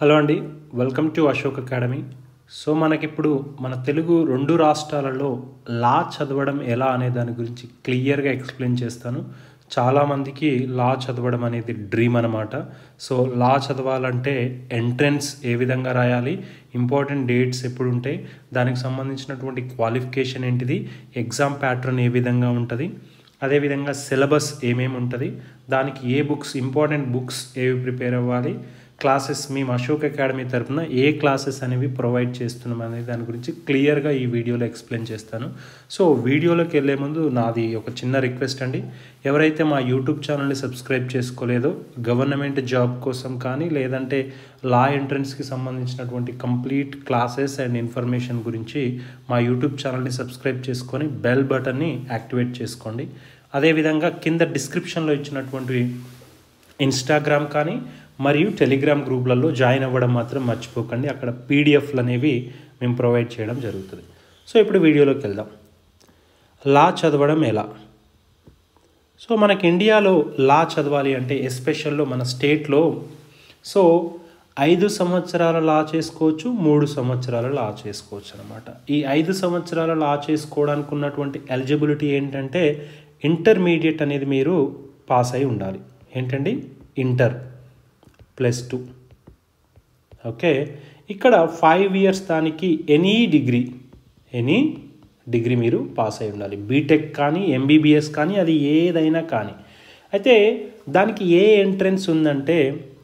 hello అండి welcome to Ashok academy so మనకిప్పుడు మన తెలుగు రెండు రాష్ట్రాలలో లా చదవడం ఎలా అనే దాని గురించి క్లియర్గా ఎక్స్ప్లెయిన్ చేస్తాను చాలామందికి లా చదవడం అనేది డ్రీమ్ అనమాట సో లా చదవాలంటే ఎంట్రన్స్ ఏ విధంగా రాయాలి ఇంపార్టెంట్ డేట్స్ ఎప్పుడు ఉంటాయి దానికి సంబంధించినటువంటి క్వాలిఫికేషన్ ఏంటిది ఎగ్జామ్ ప్యాటర్న్ ఏ విధంగా ఉంటుంది అదేవిధంగా సిలబస్ ఏమేమి ఉంటుంది దానికి ఏ బుక్స్ ఇంపార్టెంట్ బుక్స్ ఏవి ప్రిపేర్ అవ్వాలి క్లాసెస్ మేము అశోక్ అకాడమీ తరఫున ఏ క్లాసెస్ అనేవి ప్రొవైడ్ చేస్తున్నాం అనే దాని గురించి క్లియర్గా ఈ వీడియోలో ఎక్స్ప్లెయిన్ చేస్తాను సో వీడియోలోకి వెళ్ళే ముందు నాది ఒక చిన్న రిక్వెస్ట్ అండి ఎవరైతే మా యూట్యూబ్ ఛానల్ని సబ్స్క్రైబ్ చేసుకోలేదో గవర్నమెంట్ జాబ్ కోసం కానీ లేదంటే లా ఎంట్రన్స్కి సంబంధించినటువంటి కంప్లీట్ క్లాసెస్ అండ్ ఇన్ఫర్మేషన్ గురించి మా యూట్యూబ్ ఛానల్ని సబ్స్క్రైబ్ చేసుకొని బెల్ బటన్ని యాక్టివేట్ చేసుకోండి అదేవిధంగా కింద డిస్క్రిప్షన్లో ఇచ్చినటువంటి ఇన్స్టాగ్రామ్ కానీ మరియు టెలిగ్రామ్ గ్రూప్లలో జాయిన్ అవ్వడం మాత్రం మర్చిపోకండి అక్కడ పీడిఎఫ్లు అనేవి మేము ప్రొవైడ్ చేయడం జరుగుతుంది సో ఇప్పుడు వీడియోలోకి వెళ్దాం లా చదవడం ఎలా సో మనకి ఇండియాలో లా చదవాలి అంటే ఎస్పెషల్లో మన స్టేట్లో సో ఐదు సంవత్సరాల లా చేసుకోవచ్చు మూడు సంవత్సరాల లా చేసుకోవచ్చు అనమాట ఈ ఐదు సంవత్సరాల లా చేసుకోవడానికి ఉన్నటువంటి ఎలిజిబిలిటీ ఏంటంటే ఇంటర్మీడియట్ అనేది మీరు పాస్ అయి ఉండాలి ఏంటండి ఇంటర్ ప్లస్ టూ ఓకే ఇక్కడ ఫైవ్ ఇయర్స్ దానికి ఎనీ డిగ్రీ ఎనీ డిగ్రీ మీరు పాస్ అయి ఉండాలి బీటెక్ కానీ ఎంబీబీఎస్ కానీ అది ఏదైనా కానీ అయితే దానికి ఏ ఎంట్రన్స్ ఉందంటే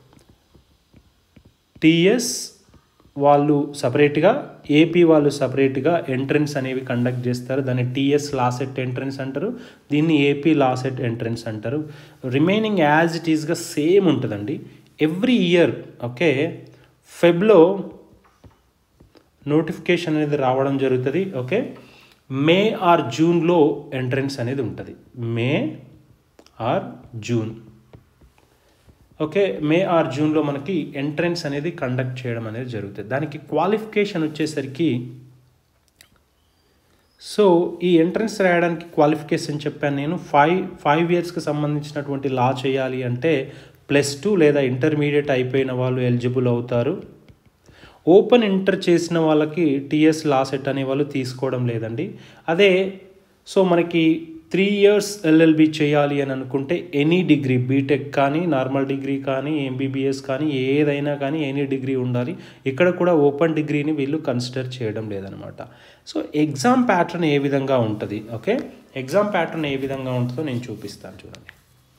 టీఎస్ వాళ్ళు సపరేట్గా ఏపీ వాళ్ళు సపరేట్గా ఎంట్రన్స్ అనేవి కండక్ట్ చేస్తారు దాన్ని టీఎస్ లాసెట్ ఎంట్రన్స్ అంటారు దీన్ని ఏపీ లాసెట్ ఎంట్రన్స్ అంటారు రిమైనింగ్ యాజ్ ఇట్ ఈస్గా సేమ్ ఉంటుందండి ఎవ్రీ ఇయర్ ఓకే ఫెబ్లో నోటిఫికేషన్ అనేది రావడం జరుగుతుంది ఓకే మే ఆర్ జూన్లో ఎంట్రన్స్ అనేది ఉంటుంది May or June okay May or జూన్లో మనకి ఎంట్రన్స్ అనేది కండక్ట్ చేయడం అనేది జరుగుతుంది దానికి క్వాలిఫికేషన్ వచ్చేసరికి సో ఈ ఎంట్రన్స్ రాయడానికి క్వాలిఫికేషన్ చెప్పాను నేను ఫైవ్ ఫైవ్ ఇయర్స్కి సంబంధించినటువంటి లా చేయాలి అంటే ప్లస్ టూ లేదా ఇంటర్మీడియట్ అయిపోయిన వాళ్ళు ఎలిజిబుల్ అవుతారు ఓపెన్ ఇంటర్ చేసిన వాళ్ళకి టీఎస్ లా సెట్ అనే వాళ్ళు తీసుకోవడం లేదండి అదే సో మనకి త్రీ ఇయర్స్ ఎల్ఎల్బి చేయాలి అని అనుకుంటే ఎనీ డిగ్రీ బీటెక్ కానీ నార్మల్ డిగ్రీ కానీ ఎంబీబీఎస్ కానీ ఏదైనా కానీ ఎనీ డిగ్రీ ఉండాలి ఇక్కడ కూడా ఓపెన్ డిగ్రీని వీళ్ళు కన్సిడర్ చేయడం లేదనమాట సో ఎగ్జామ్ ప్యాటర్న్ ఏ విధంగా ఉంటుంది ఓకే ఎగ్జామ్ ప్యాటర్న్ ఏ విధంగా ఉంటుందో నేను చూపిస్తాను చూడండి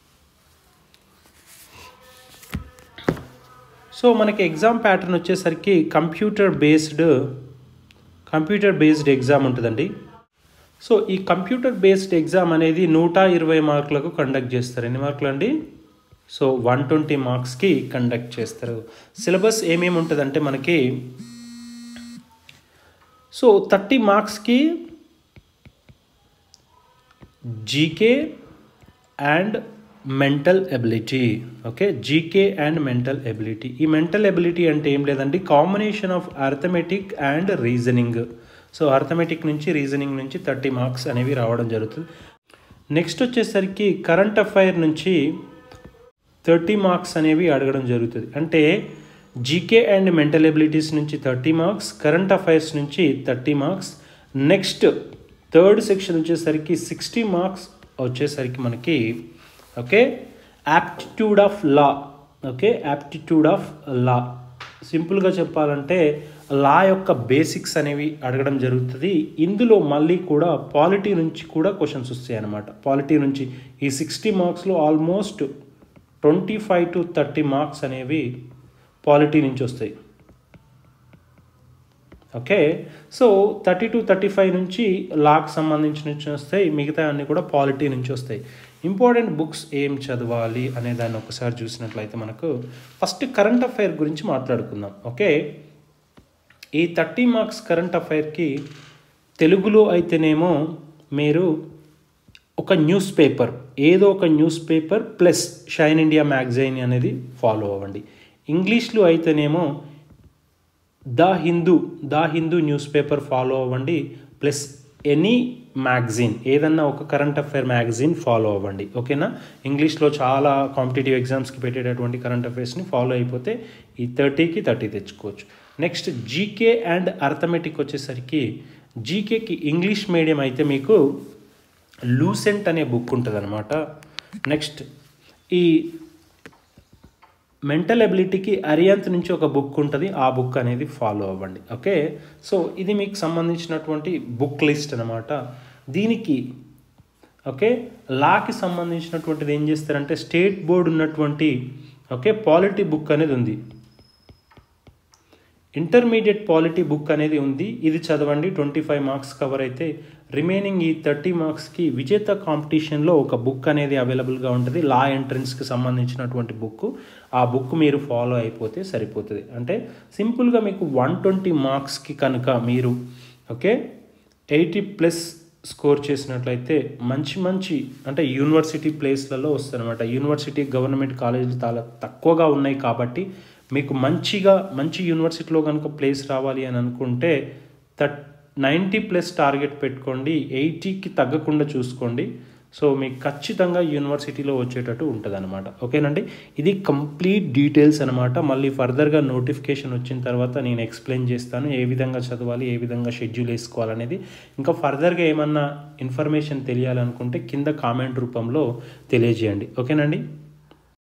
సో మనకి ఎగ్జామ్ ప్యాటర్న్ వచ్చేసరికి computer based computer based exam ఉంటుందండి సో ఈ కంప్యూటర్ బేస్డ్ ఎగ్జామ్ అనేది నూట ఇరవై మార్కులకు కండక్ట్ చేస్తారు ఎన్ని మార్కులు అండి సో వన్ ట్వంటీ మార్క్స్కి కండక్ట్ చేస్తారు సిలబస్ ఏమేమి ఉంటుందంటే మనకి సో థర్టీ మార్క్స్కి GK and mental ability okay GK and mental ability ఈ మెంటల్ ఎబిలిటీ అంటే ఏం లేదండి combination of arithmetic and reasoning so arithmetic నుంచి రీజనింగ్ నుంచి థర్టీ మార్క్స్ అనేవి రావడం జరుగుతుంది నెక్స్ట్ వచ్చేసరికి కరెంట్ అఫైర్ నుంచి థర్టీ మార్క్స్ అనేవి అడగడం జరుగుతుంది అంటే జీకే అండ్ మెంటల్ ఎబిలిటీస్ నుంచి థర్టీ మార్క్స్ కరెంట్ అఫైర్స్ నుంచి thirty marks next third section వచ్చేసరికి సిక్స్టీ మార్క్స్ వచ్చేసరికి మనకి okay aptitude of law okay aptitude of law సింపుల్గా చెప్పాలంటే లా యొక్క బేసిక్స్ అనేవి అడగడం జరుగుతుంది ఇందులో మళ్ళీ కూడా పాలిటీ నుంచి కూడా క్వశ్చన్స్ వస్తాయి అన్నమాట పాలిటీ నుంచి ఈ సిక్స్టీ మార్క్స్లో almost twenty five to thirty marks అనేవి పాలిటీ నుంచి వస్తాయి okay so thirty to thirty five నుంచి లాక్ సంబంధించి నుంచి వస్తాయి మిగతా అన్నీ కూడా పాలిటీ నుంచి వస్తాయి ఇంపార్టెంట్ బుక్స్ ఏం చదవాలి అనే దాన్ని ఒకసారి చూసినట్లయితే మనకు ఫస్ట్ కరెంట్ అఫైర్ గురించి మాట్లాడుకుందాం ఓకే ఈ థర్టీ మార్క్స్ కరెంట్ అఫైర్కి తెలుగులో అయితేనేమో మీరు ఒక న్యూస్ పేపర్ ఏదో ఒక newspaper plus Shine India magazine అనేది ఫాలో అవ్వండి ఇంగ్లీష్లో అయితేనేమో the Hindu the Hindu newspaper follow అవ్వండి ప్లస్ ఎనీ మ్యాగజైన్ ఏదన్నా ఒక కరెంట్ అఫైర్ మ్యాగజైన్ ఫాలో అవ్వండి ఓకేనా ఇంగ్లీష్లో చాలా కాంపిటేటివ్ ఎగ్జామ్స్కి పెట్టేటటువంటి కరెంట్ అఫైర్స్ని ఫాలో అయిపోతే ఈ థర్టీకి థర్టీ తెచ్చుకోవచ్చు నెక్స్ట్ జీకే అండ్ అర్థమెటిక్ వచ్చేసరికి జీకేకి ఇంగ్లీష్ మీడియం అయితే మీకు లూసెంట్ అనే బుక్ ఉంటుంది అనమాట నెక్స్ట్ ఈ మెంటల్ ఎబిలిటీకి అరియంత్ నుంచి ఒక బుక్ ఉంటుంది ఆ బుక్ అనేది ఫాలో అవ్వండి ఓకే సో ఇది మీకు సంబంధించినటువంటి బుక్ లిస్ట్ అనమాట దీనికి ఓకే లాకి సంబంధించినటువంటిది ఏం చేస్తారంటే స్టేట్ బోర్డు ఉన్నటువంటి ఓకే పాలిటీ బుక్ అనేది ఉంది ఇంటర్మీడియట్ పాలిటీ బుక్ అనేది ఉంది ఇది చదవండి ట్వంటీ ఫైవ్ మార్క్స్ కవర్ అయితే రిమైనింగ్ ఈ థర్టీ మార్క్స్కి విజేత కాంపిటీషన్లో ఒక బుక్ అనేది అవైలబుల్గా ఉంటుంది లా ఎంట్రన్స్కి సంబంధించినటువంటి బుక్ ఆ బుక్ మీరు ఫాలో అయిపోతే సరిపోతుంది అంటే సింపుల్గా మీకు వన్ ట్వంటీ మార్క్స్కి కనుక మీరు ఓకే ఎయిటీ ప్లస్ స్కోర్ చేసినట్లయితే మంచి మంచి అంటే యూనివర్సిటీ ప్లేస్లలో వస్తారనమాట యూనివర్సిటీ గవర్నమెంట్ కాలేజీలు చాలా తక్కువగా ఉన్నాయి కాబట్టి మీకు మంచిగా మంచి యూనివర్సిటీలో కనుక ప్లేస్ రావాలి అని అనుకుంటే థర్ట్ నైంటీ ప్లస్ టార్గెట్ పెట్టుకోండి ఎయిటీకి తగ్గకుండా చూసుకోండి సో మీకు ఖచ్చితంగా యూనివర్సిటీలో వచ్చేటట్టు ఉంటుంది అనమాట ఓకేనండి ఇది కంప్లీట్ డీటెయిల్స్ అనమాట మళ్ళీ ఫర్దర్గా నోటిఫికేషన్ వచ్చిన తర్వాత నేను ఎక్స్ప్లెయిన్ చేస్తాను ఏ విధంగా చదవాలి ఏ విధంగా షెడ్యూల్ వేసుకోవాలనేది ఇంకా ఫర్దర్గా ఏమన్నా ఇన్ఫర్మేషన్ తెలియాలనుకుంటే కింద కామెంట్ రూపంలో తెలియజేయండి ఓకేనండి